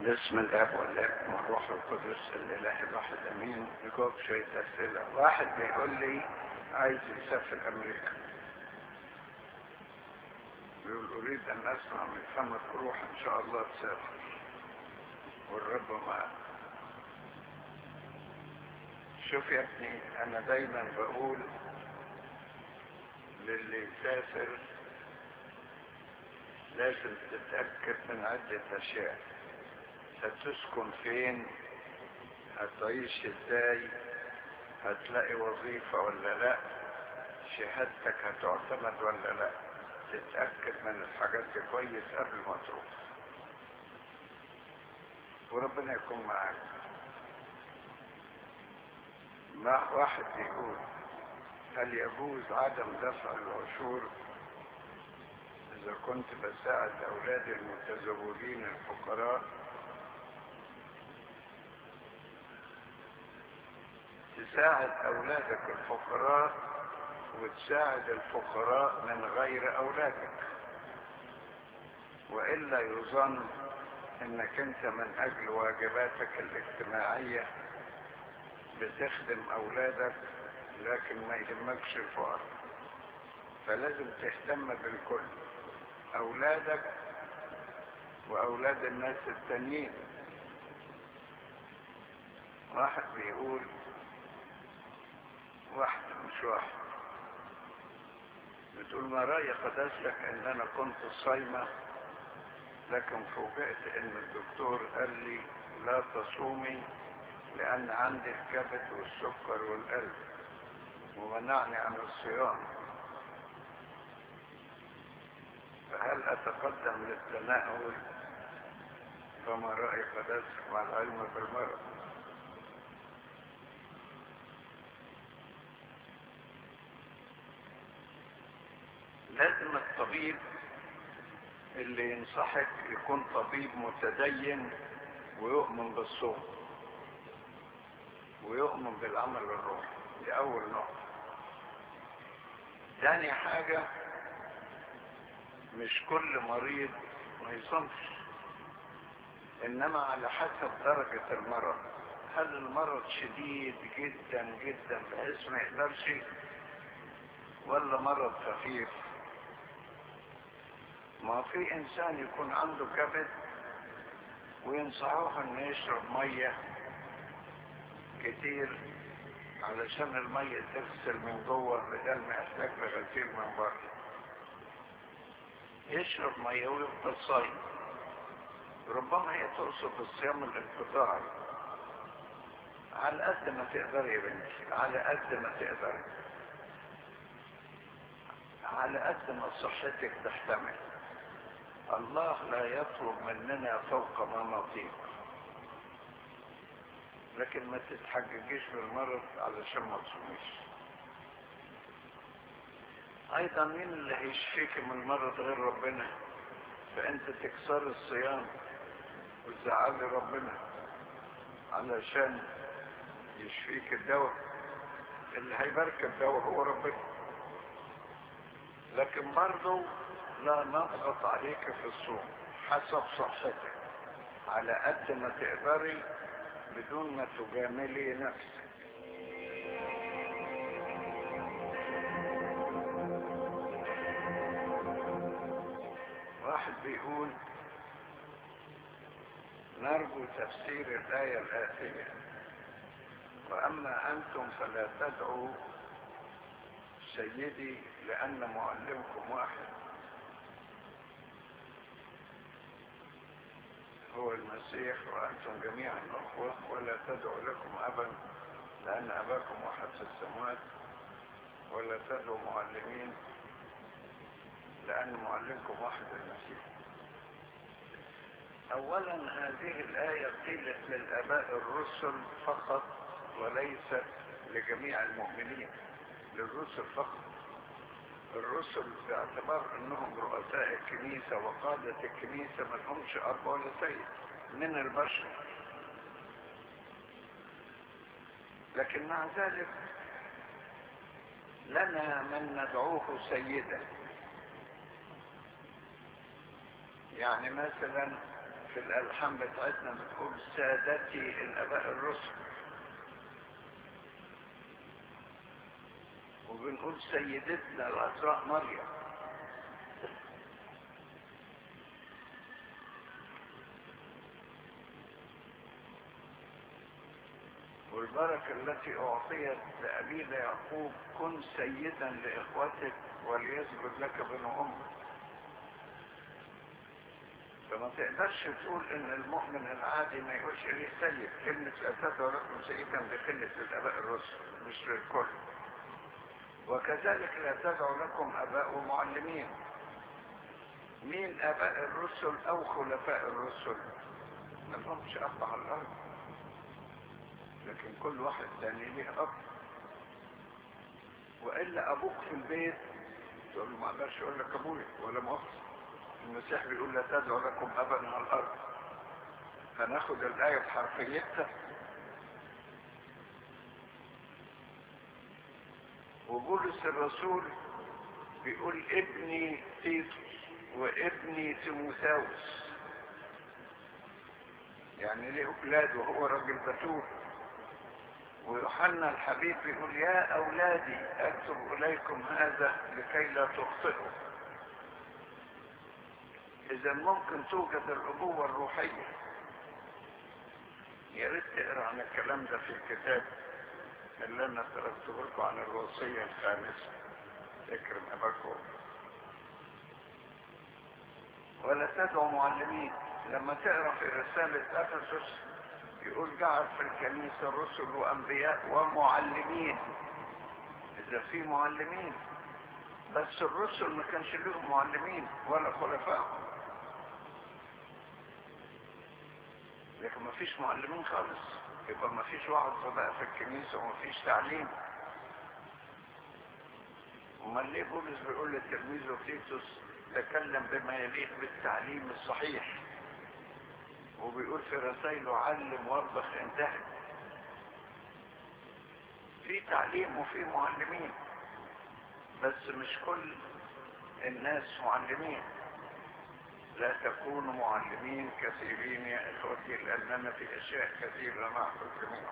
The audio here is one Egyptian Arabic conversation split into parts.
باسم الاب والابن والروح القدس الاله الواحد امين نجاوب شويه اسئله واحد بيقول لي عايز يسافر امريكا بيقول اريد ان اسمع من فمك روح ان شاء الله تسافر والرب معك شوف يا ابني انا دايما بقول للي يسافر لازم تتأكد من عدة أشياء هتسكن فين هتعيش ازاي هتلاقي وظيفة ولا لا شهادتك هتعتمد ولا لا تتأكد من الحاجات دي كويس قبل ما تروح وربنا يكون معاك مع واحد بيقول هل يجوز عدم دفع العشور إذا كنت بساعد أولادي المتزوجين الفقراء تساعد أولادك الفقراء وتساعد الفقراء من غير أولادك وإلا يظن أنك أنت من أجل واجباتك الاجتماعية بتخدم أولادك لكن ما يهمكش الفقراء فلازم تهتم بالكل أولادك وأولاد الناس التانيين واحد بيقول واحد مش واحد بتقول ما رأي قداستك ان انا كنت صايمة لكن فوجئت ان الدكتور قال لي لا تصومي لان عندي الكبد والسكر والقلب ومنعني عن الصيام فهل اتقدم للتناول فما رأي قداستك مع العلم بالمرض لازم الطبيب اللي ينصحك يكون طبيب متدين ويؤمن بالصوم ويؤمن بالعمل الروحي دي اول نقطة تاني حاجة مش كل مريض ما يصومش انما على حسب درجة المرض هل المرض شديد جدا جدا بحيث ما يقدرش ولا مرض خفيف ما في انسان يكون عنده كبد وينصحوه انه يشرب ميه كتير علشان الميه تغسل من جوه بدل ما يحتاج لغسيل من بره يشرب ميه ويفضل صايم ربما هي تقصد الصيام الانقطاعي على قد ما تقدر يا بنتي على قد ما تقدر على قد ما صحتك تحتمل الله لا يطلب مننا فوق ما نطيق لكن ما تتحججيش بالمرض علشان ما تصوميش ايضا مين اللي هيشفيك من المرض غير ربنا فانت تكسر الصيام وتزعلي ربنا علشان يشفيك الدواء اللي هيبارك الدواء هو ربنا لكن برضه لا نضغط عليك في الصوم حسب صحتك على قد ما تقدري بدون ما تجاملي نفسك واحد بيقول نرجو تفسير الآية الآتية وأما أنتم فلا تدعوا سيدي لأن معلمكم واحد هو المسيح وأنتم جميعا أخوة ولا تدعوا لكم أبا لأن أباكم واحد في السماوات ولا تدعوا معلمين لأن معلمكم واحد المسيح أولا هذه الآية قيلت للآباء الرسل فقط وليست لجميع المؤمنين للرسل فقط الرسل باعتبار انهم رؤساء الكنيسة وقادة الكنيسة ما لهمش اب ولا سيد من البشر لكن مع ذلك لنا من ندعوه سيدا يعني مثلا في في الألحان بتاعتنا بتقول سادتي الآباء الرسل وبنقول سيدتنا العذراء مريم والبركة التي أعطيت لأبينا يعقوب كن سيدا لإخوتك وليسجد لك بن أمك فما تقدرش تقول ان المؤمن العادي ما يقولش ليه سيد كلمة لا تدعو لكم سيدا بقلة الاباء الرسل مش للكل وكذلك لا تدعو لكم اباء ومعلمين مين اباء الرسل او خلفاء الرسل ما لهمش اب على الارض لكن كل واحد تاني ليه اب والا ابوك في البيت تقول له ما اقدرش اقول لك ابويا ولا مؤاخذه المسيح بيقول لا تدعو لكم ابا على الارض هناخد الايه بحرفيتها وبولس الرسول بيقول ابني تيتوس وابني تيموثاوس يعني ليه اولاد وهو راجل بتول ويوحنا الحبيب بيقول يا اولادي اكتب اليكم هذا لكي لا تخطئوا اذا ممكن توجد الابوه الروحيه يا ريت تقرا عن الكلام ده في الكتاب اللي انا تركته لكم عن الوصيه الخامسه اكرم اباكم ولا تدعوا معلمين لما تقرا في رساله افسس يقول جعل في الكنيسه رسل وانبياء ومعلمين اذا في معلمين بس الرسل ما كانش لهم معلمين ولا خلفاء لكن ما فيش معلمين خالص يبقى ما فيش وعظ بقى في الكنيسة وما فيش تعليم امال ليه بولس بيقول لتلميذه تيتوس تكلم بما يليق بالتعليم الصحيح وبيقول في رسائله علم واربخ انتهى في تعليم وفي معلمين بس مش كل الناس معلمين لا تكونوا معلمين كثيرين يا اخوتي لاننا في اشياء كثيره نعرف الجميع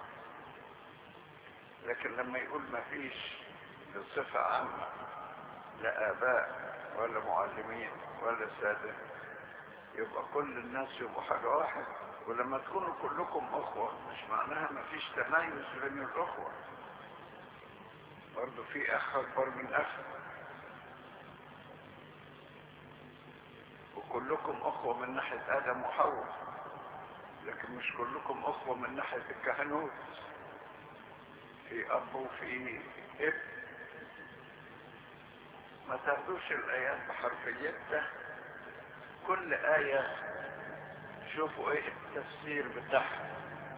لكن لما يقول ما فيش بصفه عامه لا اباء ولا معلمين ولا ساده يبقى كل الناس يبقوا حاجه واحد ولما تكونوا كلكم اخوه مش معناها ما فيش تميز بين الاخوه برضه في اخ اكبر من اخ وكلكم اخوة من ناحية ادم وحواء لكن مش كلكم اخوة من ناحية الكهنوت في اب وفي ابن ما تاخدوش الايات بحرفيتها كل اية شوفوا ايه التفسير بتاعها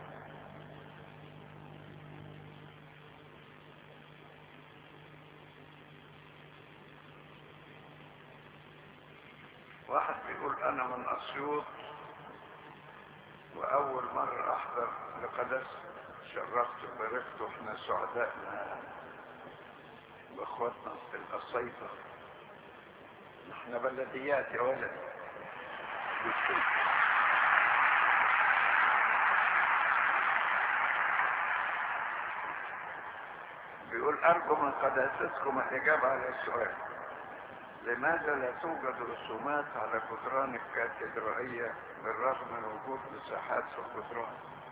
واحد بيقول انا من اسيوط واول مرة احضر لقداسة شرفت وباركت واحنا سعداء باخواتنا القصيطة احنا بلديات يا ولد بيقول ارجو من قداستكم الاجابة على السؤال لماذا لا توجد رسومات على جدران الكاتدرائية بالرغم من وجود مساحات في الجدران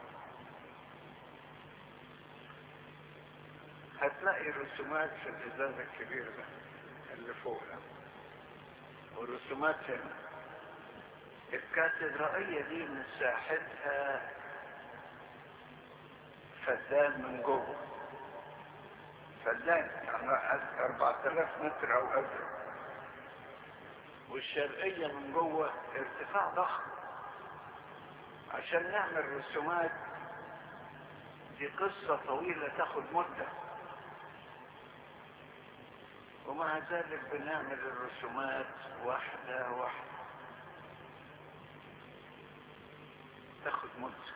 هتلاقي رسومات في الازاز الكبير ده اللي فوق ده ورسومات هنا الكاتدرائية دي مساحتها فدان من جوه فدان يعني 4000 متر او ازرق والشرقية من جوه ارتفاع ضخم عشان نعمل رسومات دي قصة طويلة تاخد مدة ومع ذلك بنعمل الرسومات واحدة واحدة تاخد مدة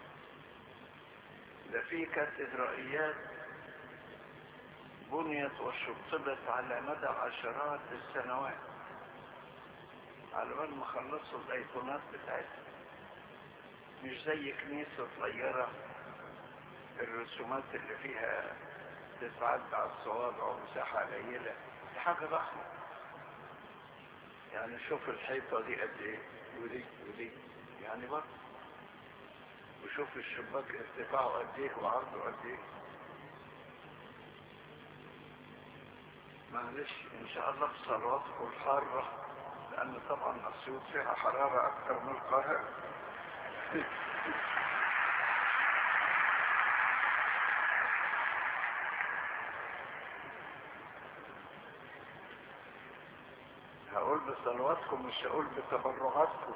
ده في كاتدرائيات بنيت وشطبت على مدى عشرات السنوات على بال ما خلصوا الايقونات بتاعتها مش زي كنيسة صغيرة الرسومات اللي فيها تتعدى على الصوابع ومساحة قليلة دي حاجة ضخمة يعني شوف الحيطة دي قد ايه ودي ودي يعني برضه وشوف الشباك ارتفاعه قد ايه وعرضه قد ايه معلش ان شاء الله في صلواتكم الحارة لان طبعا اسيوط فيها حرارة اكتر من القاهرة هقول بصلواتكم مش هقول بتبرعاتكم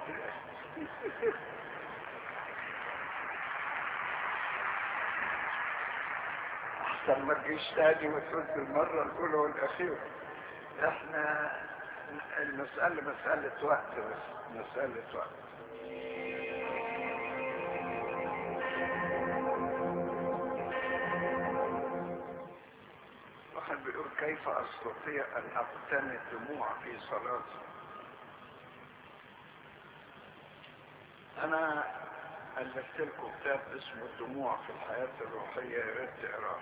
احسن ما تجيش تاني وترد المرة الاولى والاخيرة احنا المسألة مسألة وقت بس مسألة وقت واحد بيقول كيف استطيع ان اقتني الدموع في صلاتي انا الفت لكم كتاب اسمه الدموع في الحياة الروحية يا ريت تقراه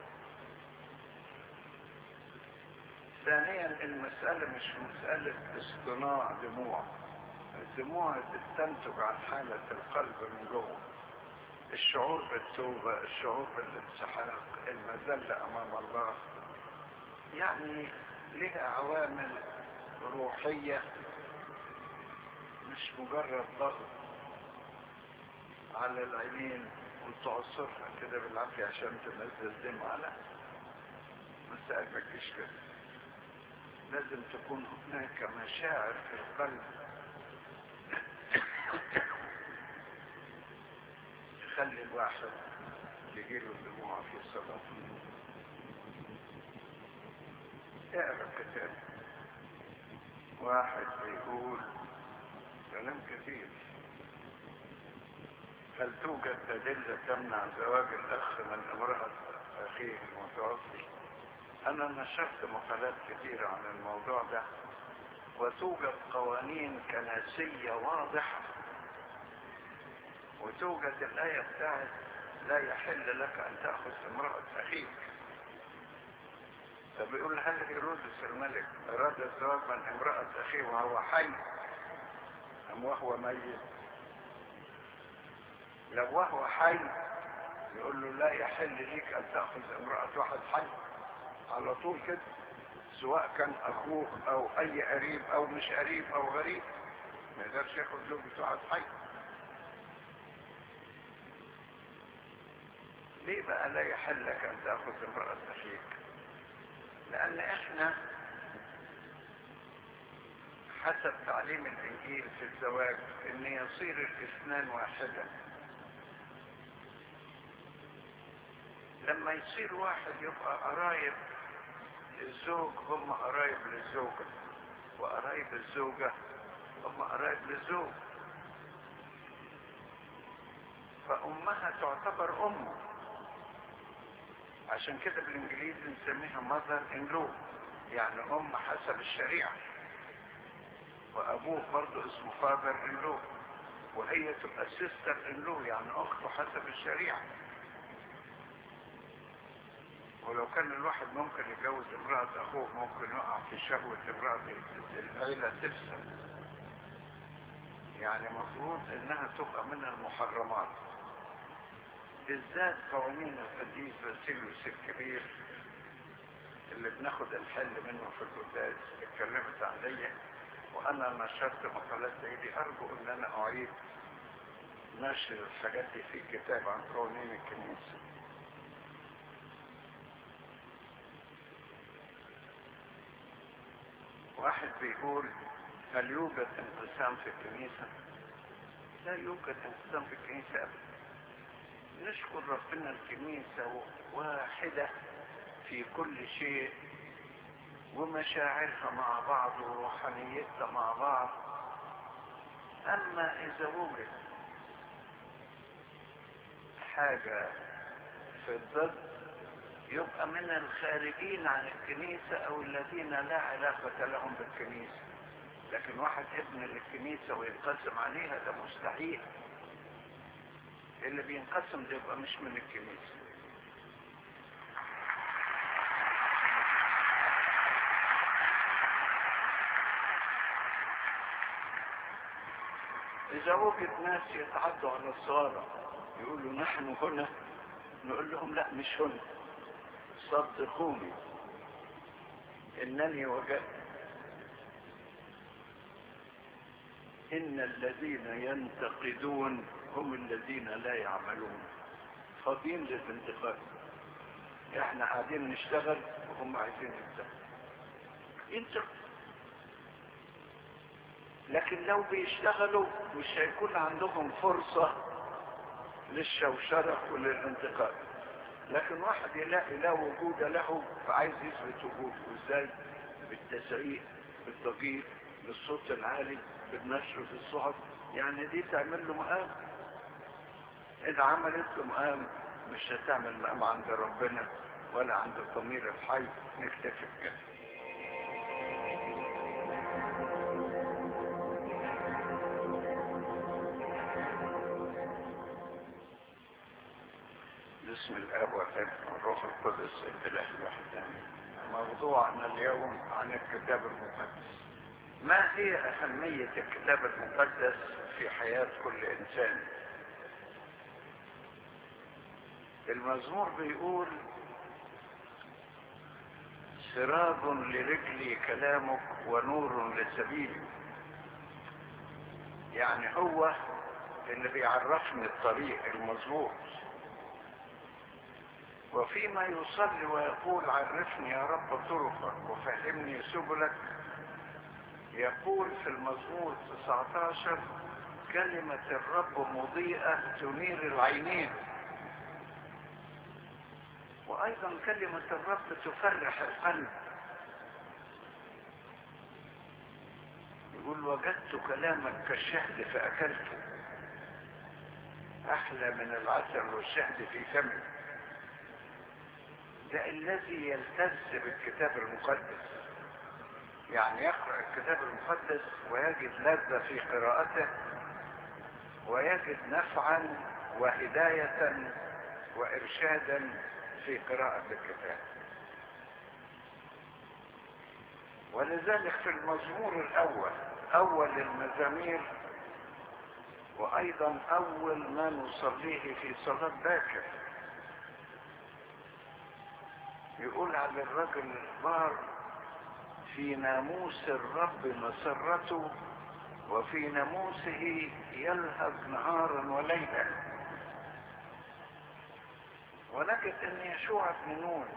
ثانيا المسألة مش مسألة اصطناع دموع الدموع بتنتج عن حالة القلب من جوه الشعور بالتوبة الشعور بالانسحاق المذلة أمام الله يعني لها عوامل روحية مش مجرد ضغط على العينين وتعصرها كده بالعافية عشان تنزل دمعة لا مسائل ما تجيش كده لازم تكون هناك مشاعر في القلب تخلي الواحد يجيله الدموع في صلاته اقرا كتاب واحد بيقول كلام كثير هل توجد أدلة تمنع زواج الأخ من امرأة أخيه المتوفي؟ أنا نشرت مقالات كثيرة عن الموضوع ده وتوجد قوانين كنسية واضحة وتوجد الآية بتاعت لا يحل لك أن تأخذ امرأة أخيك فبيقول هل هيرودس الملك أراد الزواج من امرأة أخيه وهو حي أم وهو ميت لو وهو حي يقول له لا يحل ليك أن تأخذ امرأة واحد حي على طول كده سواء كان أخوه أو أي قريب أو مش قريب أو غريب ما يقدرش ياخد زوجة واحد حي ليه بقى لا يحل لك أن تأخذ امرأة أخيك لأن إحنا حسب تعليم الإنجيل في الزواج إن يصير الاثنان واحدا لما يصير واحد يبقى قرايب الزوج هم قرايب للزوجة وقرايب الزوجة هم قرايب للزوج فأمها تعتبر أمه عشان كده بالإنجليزي نسميها mother in law يعني أم حسب الشريعة وأبوه برضه اسمه father in law وهي تبقى sister in law يعني أخته حسب الشريعة ولو كان الواحد ممكن يتجوز امرأة أخوه ممكن يقع في شهوة امرأة العيلة تفسد يعني مفروض إنها تبقى من المحرمات بالذات قوانين القديس باسيليوس الكبير اللي بناخد الحل منه في القداس اتكلمت عليا وانا نشرت مقالات زي دي ارجو ان انا اعيد نشر الحاجات دي في كتاب عن قوانين الكنيسه واحد بيقول هل يوجد انقسام في الكنيسه لا يوجد انقسام في الكنيسه ابدا نشكر ربنا الكنيسة واحدة في كل شيء ومشاعرها مع بعض وروحانيتها مع بعض أما إذا وجد حاجة في الضد يبقى من الخارجين عن الكنيسة أو الذين لا علاقة لهم بالكنيسة لكن واحد ابن للكنيسة وينقسم عليها ده مستحيل اللي بينقسم ده يبقى مش من الكنيسة إذا وجد ناس يتعدوا على الصالة يقولوا نحن هنا نقول لهم لا مش هنا صدقوني إنني وجدت إن الذين ينتقدون هم الذين لا يعملون فاضيين للانتقاد احنا قاعدين نشتغل وهم عايزين يشتغلوا ينتقد لكن لو بيشتغلوا مش هيكون عندهم فرصة للشوشرة وللانتقاد لكن واحد يلاقي لا وجود له فعايز يثبت وجوده ازاي بالتسعير بالضجيج بالصوت العالي بالنشر في الصحف يعني دي تعمل له مقام اذا عملت له مقام مش هتعمل مقام عند ربنا ولا عند الضمير الحي نكتفي بكده بسم الاب والابن والروح القدس الاله الوحيد موضوعنا اليوم عن الكتاب المقدس ما هي أهمية الكتاب المقدس في حياة كل إنسان المزمور بيقول سراج لرجلي كلامك ونور لسبيلي يعني هو اللي بيعرفني الطريق المظبوط وفيما يصلي ويقول عرفني يا رب طرقك وفهمني سبلك يقول في المزمور 19 كلمة الرب مضيئة تنير العينين وأيضا كلمة الرب تفرح القلب يقول وجدت كلامك كالشهد فأكلته أحلى من العسل والشهد في فمي ده الذي يلتز بالكتاب المقدس يعني يقرأ الكتاب المقدس ويجد لذة في قراءته ويجد نفعا وهداية وإرشادا في قراءة الكتاب ولذلك في المزمور الأول أول المزامير وأيضا أول ما نصليه في صلاة باكر يقول على الرجل البار في ناموس الرب مسرته وفي ناموسه يلهج نهارا وليلا ونجد ان يشوع بن نون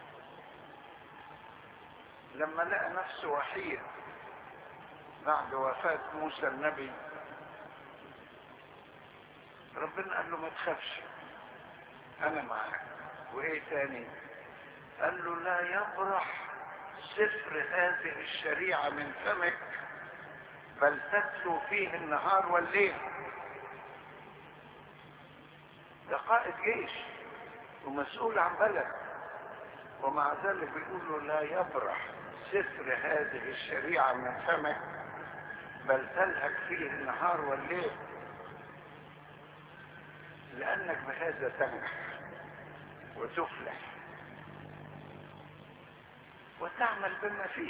لما لقى نفسه وحيد بعد وفاة موسى النبي ربنا قال له ما تخافش انا معاك وايه تاني قال له لا يبرح سفر هذه الشريعة من فمك بل تتلو فيه النهار والليل ده قائد جيش ومسؤول عن بلد ومع ذلك بيقول له لا يبرح سفر هذه الشريعة من فمك بل تلهك فيه النهار والليل لأنك بهذا تنجح وتفلح وتعمل بما فيه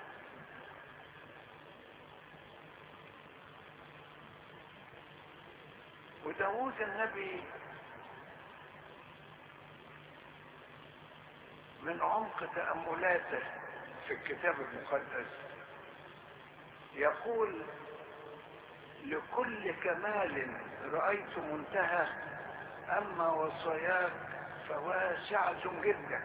وداود النبي من عمق تأملاته في الكتاب المقدس يقول لكل كمال رأيت منتهى أما وصاياك فواسعة جدا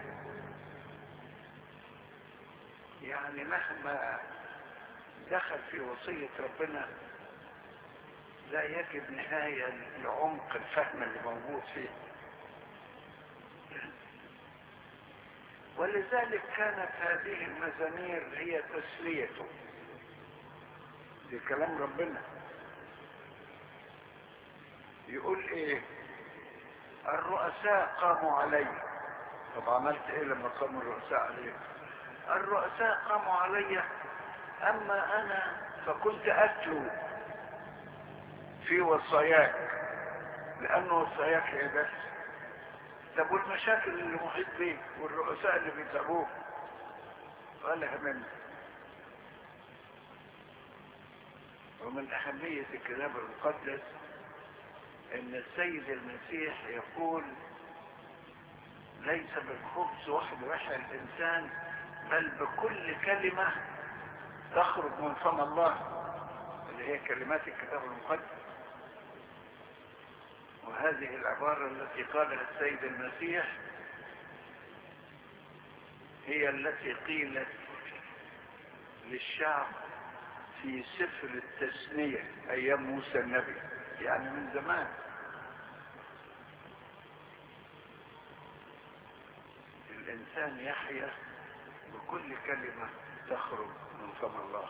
يعني مهما دخل في وصية ربنا لا يجد نهاية لعمق الفهم اللي موجود فيه ولذلك كانت هذه المزامير هي تسليته دي كلام ربنا يقول ايه الرؤساء قاموا علي طب عملت ايه لما قاموا الرؤساء علي الرؤساء قاموا علي اما انا فكنت اتلو في وصاياك لانه وصاياك هي بس طب والمشاكل اللي محيط بيك والرؤساء اللي بيتعبوك ولا همنا ومن أهمية الكتاب المقدس أن السيد المسيح يقول ليس بالخبز وحده يحيى الإنسان بل بكل كلمة تخرج من فم الله اللي هي كلمات الكتاب المقدس وهذه العبارة التي قالها السيد المسيح هي التي قيلت للشعب في سفر التثنية أيام موسى النبي يعني من زمان الإنسان يحيا بكل كلمة تخرج من فم الله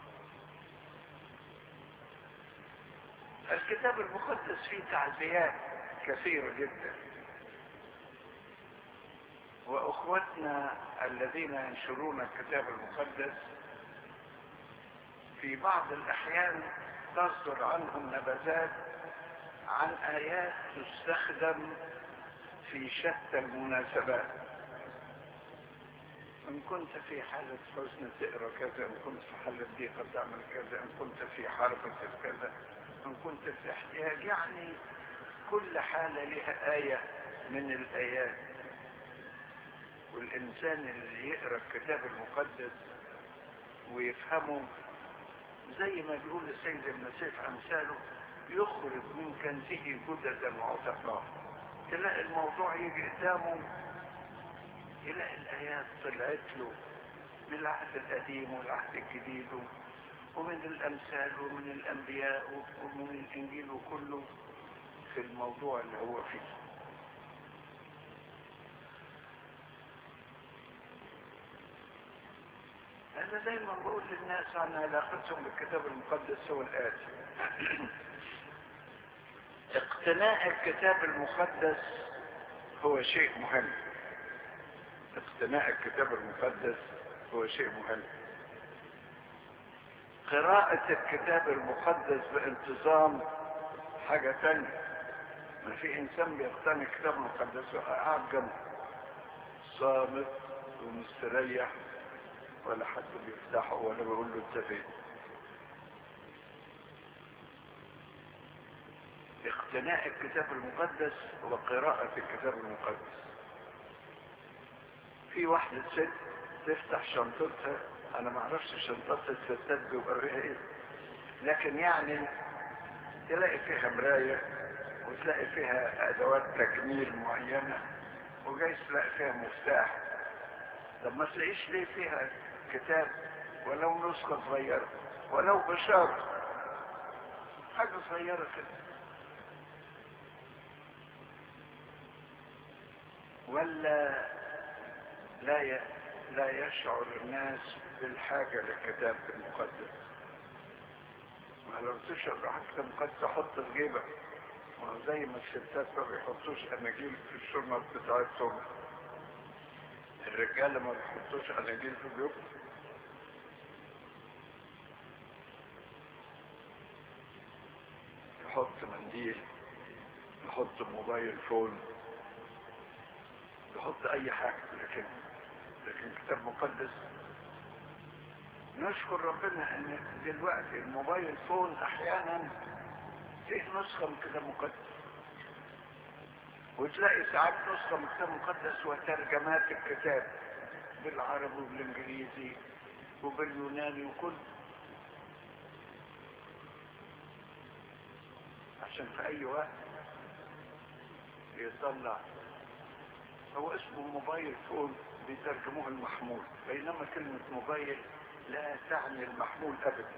الكتاب المقدس فيه تعزيات كثيرة جدا وأخوتنا الذين ينشرون الكتاب المقدس في بعض الأحيان تصدر عنهم نبذات عن آيات تستخدم في شتى المناسبات إن كنت في حالة حزن تقرأ كذا إن كنت في حالة ضيقة تعمل كذا إن كنت في حرب كذا إن كنت في احتياج يعني كل حالة لها آية من الآيات والإنسان اللي يقرأ الكتاب المقدس ويفهمه زي ما بيقول السيد المسيح أمثاله يخرج من كنزه جددا وعتقا تلاقي الموضوع يجي قدامه يلاقي الآيات طلعت له من العهد القديم والعهد الجديد ومن الأمثال ومن الأنبياء ومن الإنجيل وكله في الموضوع اللي هو فيه أنا دايما بقول للناس عن علاقتهم بالكتاب المقدس هو الآتي اقتناء الكتاب المقدس هو شيء مهم اقتناء الكتاب المقدس هو شيء مهم قراءة الكتاب المقدس بانتظام حاجة تانية ما في انسان بيقتني الكتاب المقدس وقاعد جنبه صامت ومستريح ولا حد بيفتحه ولا بيقول له انت فين اقتناء الكتاب المقدس وقراءة الكتاب المقدس في واحدة ست تفتح شنطتها انا ما اعرفش شنطات الستات بيبقى فيها ايه لكن يعني تلاقي فيها مراية وتلاقي فيها ادوات تجميل معينة وجايز تلاقي فيها مفتاح طب ما تلاقيش ليه فيها كتاب ولو نسخة صغيرة ولو بشارة حاجة صغيرة كده ولا لا ي... لا يشعر الناس بالحاجة للكتاب المقدس ما لو تشعر بحاجة المقدس حط في جيبك زي ما الستات ما بيحطوش اناجيل في الشرطة بتاعتهم الرجالة ما بيحطوش اناجيل في جيوبهم يحط منديل يحط موبايل فون يحط اي حاجة لكن لكن كتاب مقدس نشكر ربنا ان دلوقتي الموبايل فون احيانا فيه نسخة من كتاب مقدس وتلاقي ساعات نسخة من كتاب مقدس وترجمات الكتاب بالعربي وبالانجليزي وباليوناني وكل عشان في اي وقت يطلع هو اسمه موبايل فون بيترجموه المحمول بينما كلمة موبايل لا تعني المحمول ابدا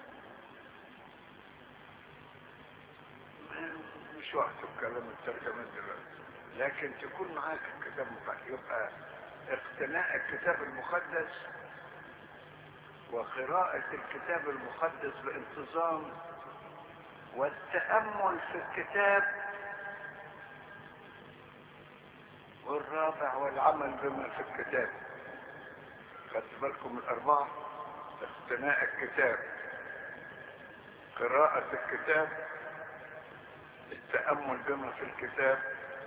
مش وقت الكلام الترجمة دلوقتي لكن تكون معاك الكتاب المقدس يبقى اقتناء الكتاب المقدس وقراءة الكتاب المقدس بانتظام والتأمل في الكتاب والرابع والعمل بما في الكتاب خدت بالكم الأربعة اقتناء الكتاب قراءة الكتاب التأمل بما في الكتاب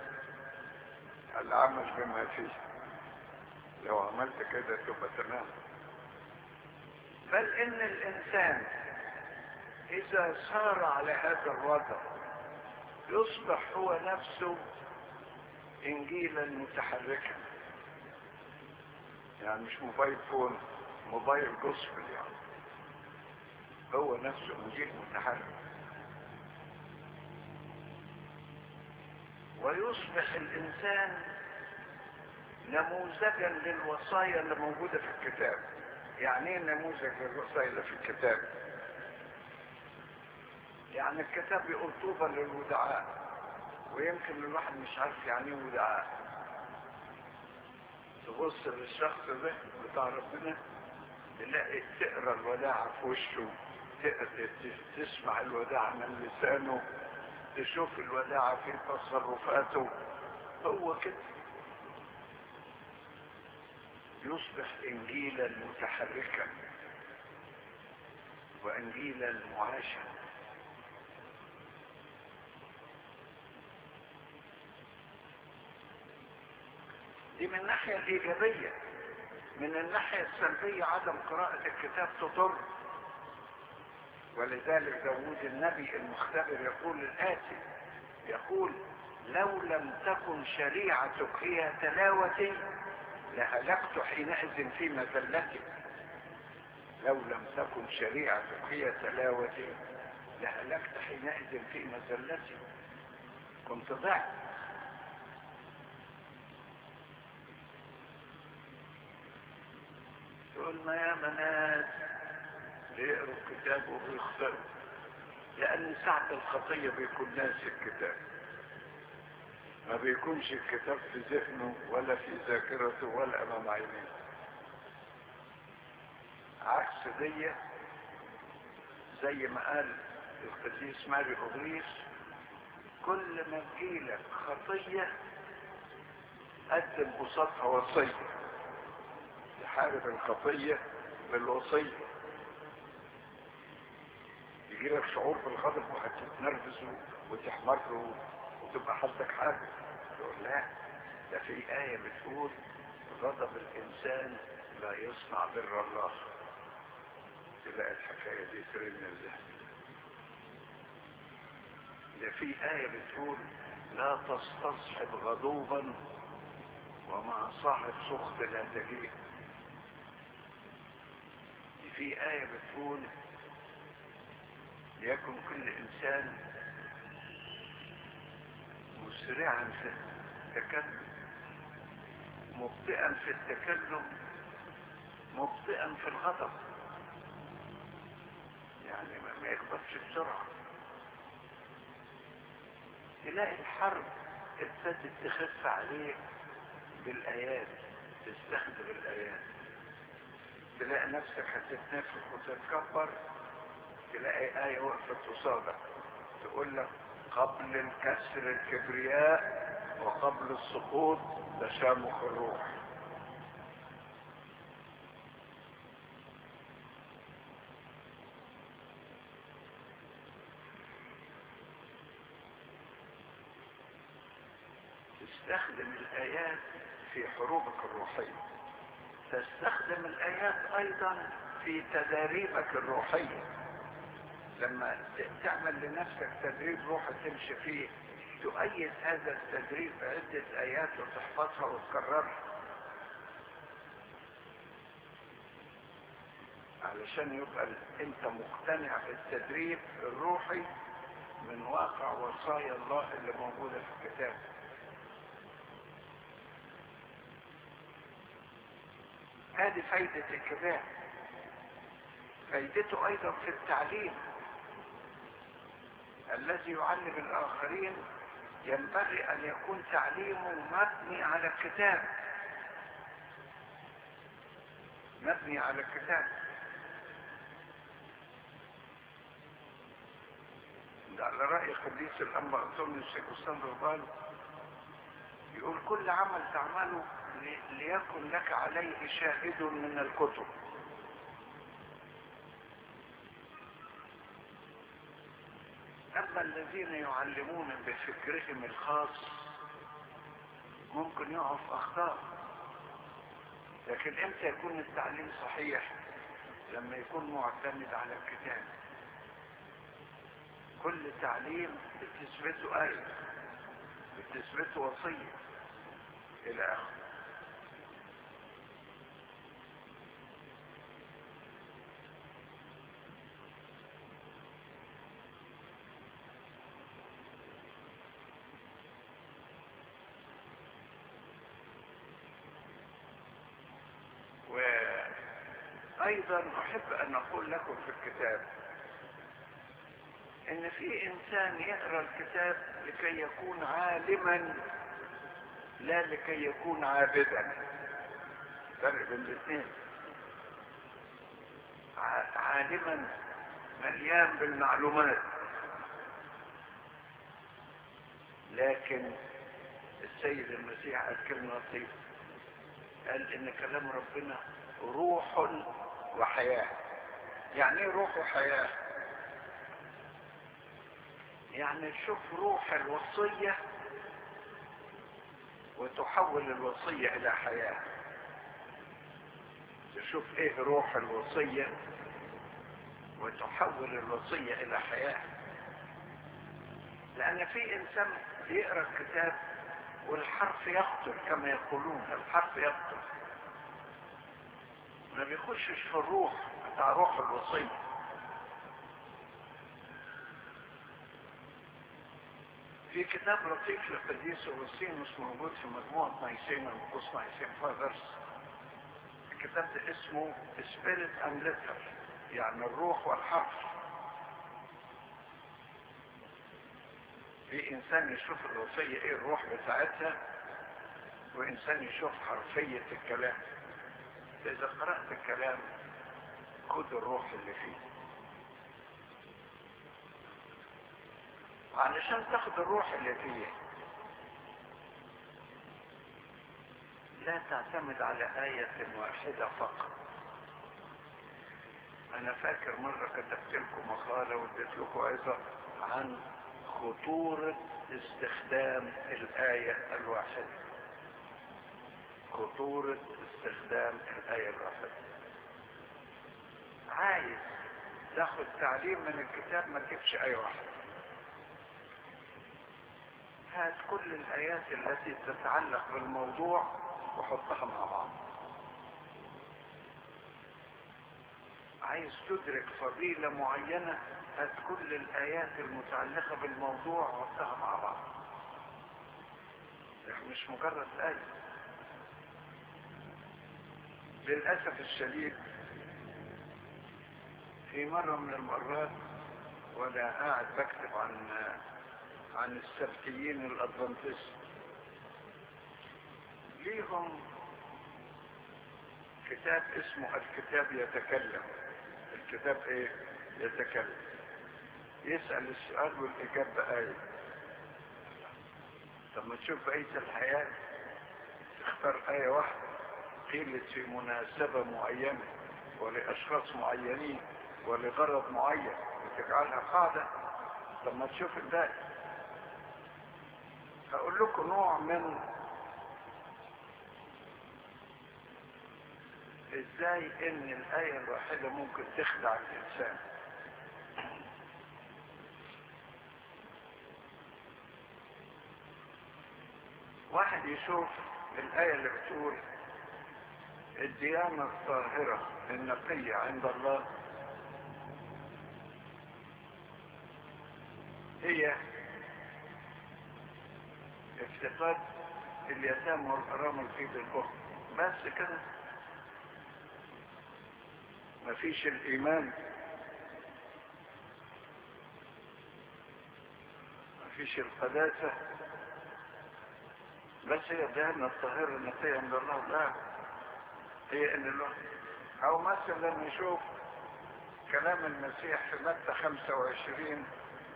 العمل بما فيه لو عملت كده تبقى تمام بل ان الانسان اذا سار على هذا الوضع يصبح هو نفسه انجيلا متحركا يعني مش موبايل فون موبايل جوسبل يعني هو نفسه انجيل متحرك ويصبح الانسان نموذجا للوصايا اللي موجوده في الكتاب يعني ايه نموذج للوصايا اللي في الكتاب يعني الكتاب بيقول طوبى للودعاء ويمكن الواحد مش عارف يعني ايه ودعاء تبص للشخص ده بتاع ربنا تلاقي تقرا الوداعة في وشه تسمع الوداعة من لسانه تشوف الوداعة في تصرفاته هو كده يصبح انجيلا متحركا وانجيلا معاشا دي من الناحية الإيجابية من الناحية السلبية عدم قراءة الكتاب تضر ولذلك داود النبي المختبر يقول الآتي يقول لو لم تكن شريعتك هي تلاوتي لهلكت حينئذ في مذلتي لو لم تكن شريعتك هي تلاوتي لهلكت حينئذ في مذلتي كنت ضعت تقول ما يا منات بيقروا الكتاب وبيخطئوا لأن ساعة الخطية بيكون ناسي الكتاب ما بيكونش الكتاب في ذهنه ولا في ذاكرته ولا أمام عينيه عكس دي زي ما قال القديس ماري أغريس كل ما تجيلك خطية قدم قصادها وصية تحارب الخطية بالوصية يجيلك شعور بالغضب وهتتنرفز وتحمر وتبقى حالتك حاجة تقول لا ده في آية بتقول غضب الإنسان لا يصنع بر الله تلاقي الحكاية دي ترن الذهن ده في آية بتقول لا تستصحب غضوبا ومع صاحب سخط لا تجيه في آية بتقول ليكن كل إنسان مسرعا في التكلم مبطئا في التكلم مبطئا في الغضب يعني ما يغضبش بسرعة تلاقي الحرب ابتدت تخف عليك بالآيات تستخدم الآيات تلاقي نفسك هتتنفخ وتتكبر تلاقي آية وقفت قصادك تقول لك قبل الكسر الكبرياء وقبل السقوط تشامخ الروح تستخدم الآيات في حروبك الروحية تستخدم الآيات أيضا في تداريبك الروحية لما تعمل لنفسك تدريب روحي تمشي فيه تؤيد هذا التدريب بعدة آيات وتحفظها وتكررها علشان يبقى انت مقتنع بالتدريب الروحي من واقع وصايا الله اللي موجودة في الكتاب هذه فايدة الكتاب فايدته ايضا في التعليم الذي يعلم الاخرين ينبغي ان يكون تعليمه مبني على الكتاب مبني على الكتاب ده على رأي قديس الأنبا أنطونيوس الكوستاندر يقول كل عمل تعمله ليكن لك عليه شاهد من الكتب أما أما الذين يعلمون بفكرهم الخاص ممكن يقعوا في أخطاء لكن امتى يكون التعليم صحيح لما يكون معتمد على الكتاب كل تعليم بتثبته آية بتثبته وصية إلى آخره وايضا احب ان اقول لكم في الكتاب ان في انسان يقرا الكتاب لكي يكون عالما لا لكي يكون عابدا فرق بين الاثنين عالما مليان بالمعلومات لكن السيد المسيح قال كلمه لطيفه قال ان كلام ربنا روح وحياة يعني ايه روح وحياة يعني تشوف روح الوصية وتحول الوصية الى حياة تشوف ايه روح الوصية وتحول الوصية الى حياة لان في انسان بيقرأ الكتاب والحرف يقتل كما يقولون الحرف يقتل ما بيخشش في الروح بتاع روح الوصية في كتاب لطيف للقديس اغسطينوس موجود في مجموعة نايسين القدس نايسين فاذرز الكتاب ده اسمه سبيريت اند ليتر يعني الروح والحرف في انسان يشوف الوصية ايه الروح بتاعتها وانسان يشوف حرفية الكلام إذا قرأت الكلام خد الروح اللي فيه علشان تاخد الروح اللي فيه لا تعتمد على آية واحدة فقط أنا فاكر مرة كتبت لكم مقالة واديت لكم عظة عن خطورة استخدام الآية الواحدة خطورة استخدام الآية الواحدة عايز تاخد تعليم من الكتاب ما تجيبش آية واحدة هات كل الآيات التي تتعلق بالموضوع وحطها مع بعض عايز تدرك فضيلة معينة هات كل الآيات المتعلقة بالموضوع وحطها مع بعض مش مجرد آية للأسف الشديد في مرة من المرات وأنا قاعد بكتب عن عن السبتيين الأدفنتست ليهم كتاب اسمه الكتاب يتكلم الكتاب ايه يتكلم يسأل السؤال والإجابة آية طب ما تشوف بقية الحياة تختار آية واحدة قيلت في مناسبة معينة ولأشخاص معينين ولغرض معين وتجعلها قاعدة طب ما تشوف الباقي هقول لكم نوع من ازاي ان الآية الواحدة ممكن تخدع الإنسان واحد يشوف الآية اللي بتقول الديانة الطاهرة النقية عند الله هي افتقاد اليتامى والأرامل في بالأخرى بس كده مفيش الإيمان مفيش القداسة بس هي الدهنة الطاهرة النقية عند الله لا هي ان الله او مثلا نشوف كلام المسيح في متى 25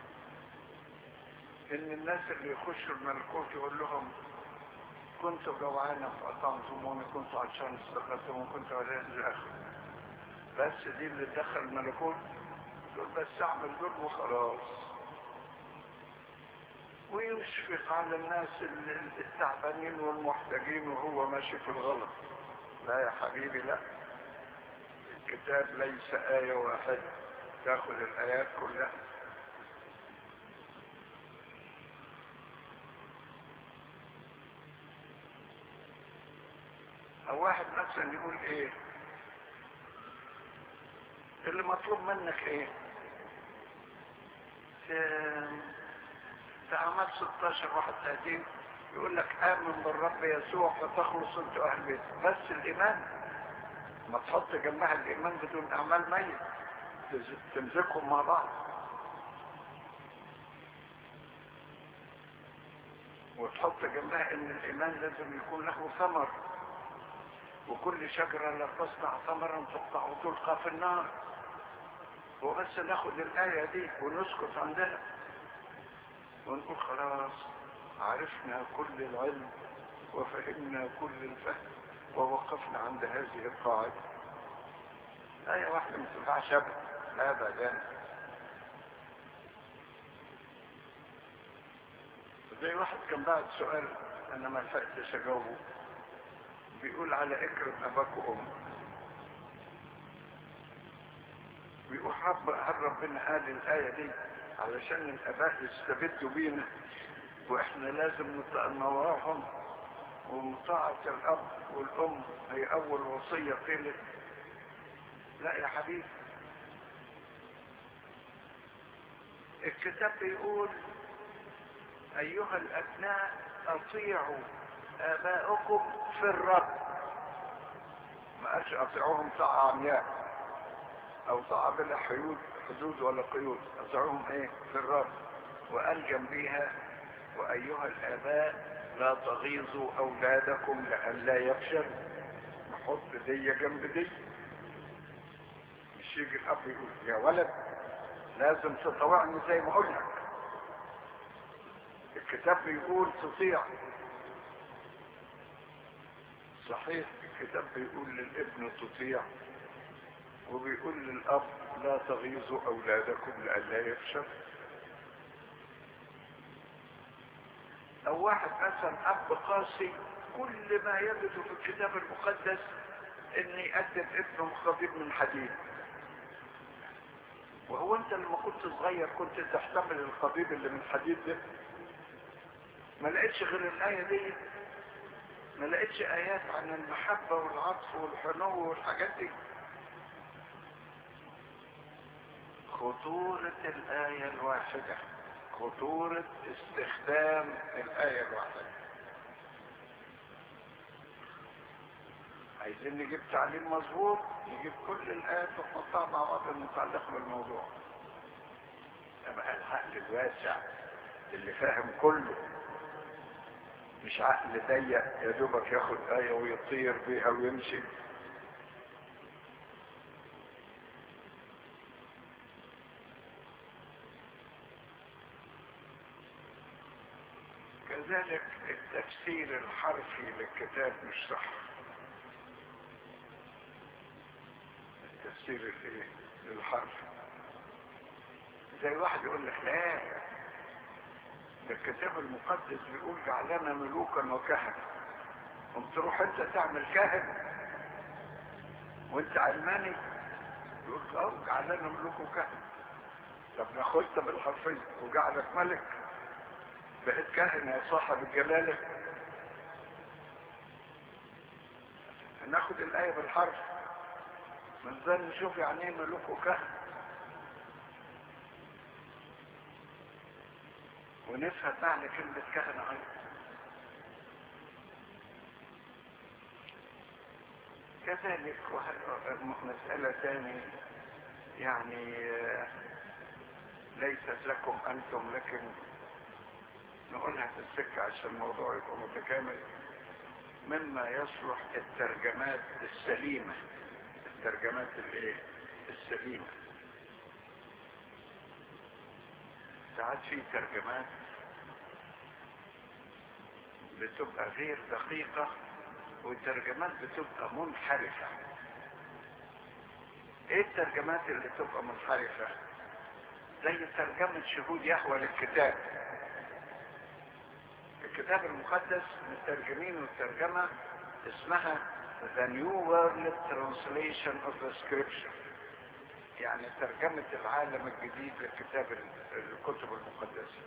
ان الناس اللي يخشوا الملكوت يقول لهم كنت جوعانا فاطعمتموني كنت عطشان استقرتموني كنت عريان الى اخره بس دي اللي دخل الملكوت دول بس اعمل دول وخلاص ويشفق على الناس التعبانين والمحتاجين وهو ماشي في الغلط لا يا حبيبي لا الكتاب ليس آية واحدة تاخذ الآيات كلها أو واحد مثلا يقول إيه اللي مطلوب منك إيه في أعمال 16 31 يقول لك آمن بالرب يسوع فتخلص أنت أهل بيت بس الإيمان ما تحط جنبها الإيمان بدون أعمال ميت تمسكهم مع بعض وتحط جنبها ان الايمان لازم يكون له ثمر وكل شجرة لا تصنع ثمرا تقطع وتلقى في النار وبس ناخد الآية دي ونسكت عندها ونقول خلاص عرفنا كل العلم وفهمنا كل الفهم ووقفنا عند هذه القاعدة آية واحدة ما تنفعش أبدا زي واحد كان بعد سؤال أنا ما لحقتش أجاوبه بيقول على اكرم أباك وأمك بيقول رب هل ربنا قال الآية دي علشان الآباء يستبدوا بينا وإحنا لازم نطاعهم ومطاعة الأب والأم هي أول وصية قيلت لا يا حبيبي الكتاب بيقول أيها الأبناء أطيعوا آباءكم في الرب ما قالش أطيعوهم طاعة عمياء أو طاعة بلا حدود حدود ولا قيود أطيعوهم إيه في الرب وقال جنبيها وأيها الآباء لا تغيظوا أولادكم لئلا يفشل نحط دي جنب دي مش يجي الأب يقول يا ولد لازم تطوعني زي ما أقول لك الكتاب بيقول تطيع صحيح الكتاب بيقول للابن تطيع وبيقول للأب لا تغيظوا أولادكم لئلا يفشل أو واحد مثلا أب قاسي كل ما يجد في الكتاب المقدس إن يقدم ابنه خطيب من حديد وهو أنت لما كنت صغير كنت تحتمل الخطيب اللي من حديد ده ما لقيتش غير الآية دي ما لقيتش آيات عن المحبة والعطف والحنو والحاجات دي خطورة الآية الواحدة خطورة استخدام الآية الواحدة عايزين نجيب تعليم مظبوط نجيب كل الآيات ونحطها مع بعض المتعلقة بالموضوع يبقى العقل الواسع اللي فاهم كله مش عقل ضيق يا دوبك ياخد آية ويطير بيها ويمشي كذلك التفسير الحرفي للكتاب مش صح التفسير الايه للحرفي زي واحد يقول لك لا ده الكتاب المقدس بيقول جعلنا ملوكا وكهنة قمت تروح انت تعمل كاهن وانت علماني يقول اه جعلنا ملوك وكهنة طب ناخدها بالحرفية وجعلك ملك بقيت كاهن يا صاحب الجلالة ناخد الآية بالحرف من ذا نشوف يعني ايه ملوك وكهن ونفهم معنى كلمة كهنة أيضا كذلك مسألة ثانية يعني ليست لكم أنتم لكن نقولها في السكة عشان الموضوع يبقى متكامل مما يصلح الترجمات السليمة الترجمات الايه السليمة ساعات في ترجمات بتبقى غير دقيقة والترجمات بتبقى منحرفة ايه الترجمات اللي تبقى منحرفة زي ترجمة شهود يهوى للكتاب الكتاب المقدس مترجمين الترجمة اسمها The New World Translation of the Scripture يعني ترجمة العالم الجديد لكتاب الكتب المقدسة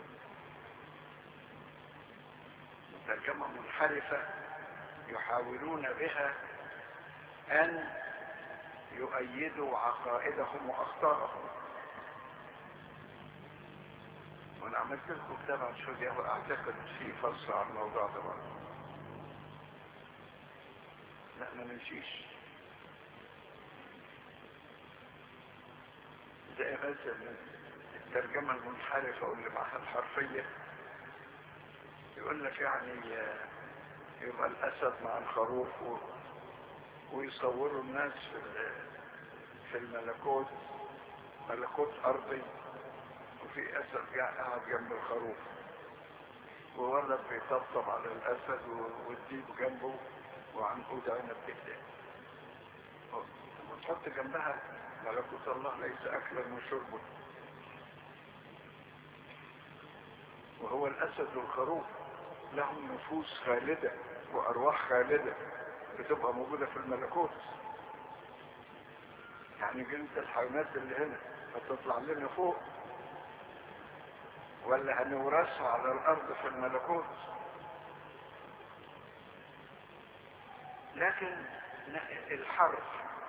ترجمة منحرفة يحاولون بها أن يؤيدوا عقائدهم وأخطارهم وانا عملت لكم كتاب عن شو اعتقد في فصل عن الموضوع ده برضه لا ما نمشيش زي مثلا الترجمة المنحرفة واللي معها الحرفية يقول لك يعني يبقى الأسد مع الخروف و... ويصوروا الناس في في الملكوت ملكوت أرضي وفي أسد قاعد جنب الخروف وولد بيطبطب على الأسد والديب جنبه وعنقود عنب بإيديه وتحط جنبها ملكوت الله ليس أكلا وشربا وهو الأسد والخروف لهم نفوس خالدة وأرواح خالدة بتبقى موجودة في الملكوت يعني جنس الحيوانات اللي هنا هتطلع لنا فوق ولا هنورثها على الأرض في الملكوت لكن الحرف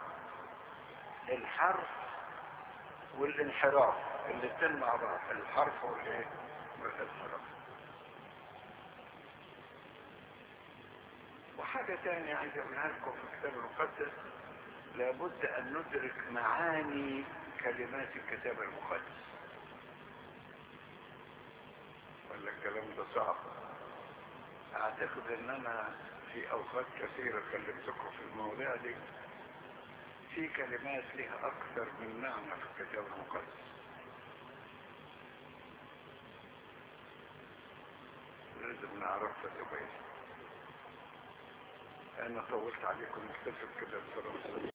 الحرف والانحراف الاثنين مع بعض الحرف والايه والانحراف وحاجة تانية عايز اقولها لكم في الكتاب المقدس لابد ان ندرك معاني كلمات الكتاب المقدس ولا الكلام ده صعب اعتقد ان انا في اوقات كثيرة كلمتكم في المواضيع دي في كلمات لها اكثر من معنى في الكتاب المقدس لازم نعرفها كويس انا طولت عليكم اكتفت كده بصراحة